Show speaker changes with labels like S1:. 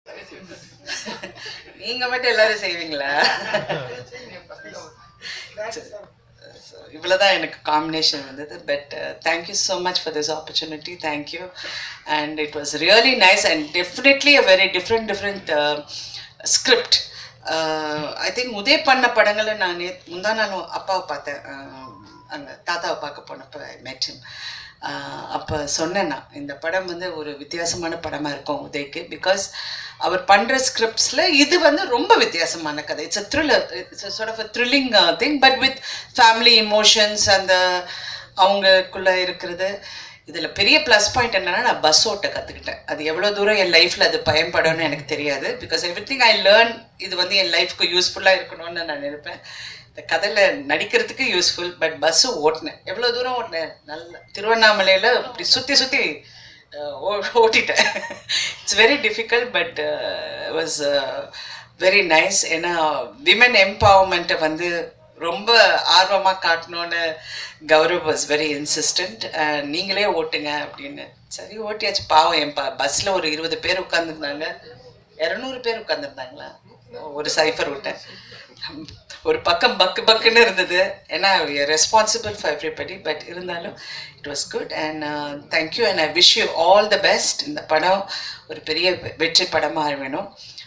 S1: நீங்க மட்டும் எல்லாரும் செய்வீங்களா இவ்வளோதான் எனக்கு காம்பினேஷன் வந்தது but thank you so much for this opportunity thank you and it was really nice and definitely a very different different script I think Udhaya பண்ண படங்களை நான் நே முந்தா நான் அப்பாவை பார்த்தேன் அங்கே தாத்தாவை பார்க்க போனப்போ ஐ மெட் ஹிம் அப்போ சொன்னேன் நான் இந்த படம் வந்து ஒரு வித்தியாசமான படமாக இருக்கும் உதய்க்கு பிகாஸ் அவர் பண்ணுற ஸ்கிரிப்ட்ஸில் இது வந்து ரொம்ப வித்தியாசமான கதை it's a thriller it's sort of a thrilling thing but with family emotions அந்த அவங்களுக்குள்ளே இருக்கிறது இதில் பெரிய ப்ளஸ் பாயிண்ட் என்னென்னா நான் பஸ் ஓட்ட கற்றுக்கிட்டேன் அது எவ்வளோ தூரம் என் லைஃப்பில் அது பயன்படும்னு எனக்கு தெரியாது because everything I learn இது வந்து என் லைஃப்க்கு யூஸ்ஃபுல்லாக இருக்கணும்னு நான் நினைப்பேன் இந்த கதையில் நடிக்கிறதுக்கு யூஸ்ஃபுல் பட் பஸ்ஸு ஓட்டினேன் எவ்வளோ தூரம் ஓட்டினேன் நல்ல திருவண்ணாமலையில் இப்படி சுற்றி சுற்றி ஓட்டிட்டேன் it's very difficult but was very nice ஏன்னா விமன் எம்பவர்மெண்ட்டை வந்து ரொம்ப ஆர்வமாக காட்டணுன்னு கௌரவ் வாஸ் வெரி இன்சிஸ்டன்ட் நீங்களே ஓட்டுங்க அப்படின்னு சரி ஓட்டியாச்சு பாவம் என் ப பஸ்ஸில் ஒரு இருபது பேர் உட்காந்துருந்தாங்க இரநூறு பேர் உட்காந்துருந்தாங்களா ஒரு சைஃபர் விட்டேன் ஒரு பக்கம் பக்கு பக்குன்னு இருந்தது ஏன்னா ரெஸ்பான்சிபிள் ஃபார் எவ்ரிபடி பட் இருந்தாலும் it was good and thank you and I wish you all the best இந்த படம் ஒரு பெரிய வெற்றி படமாக வேணும்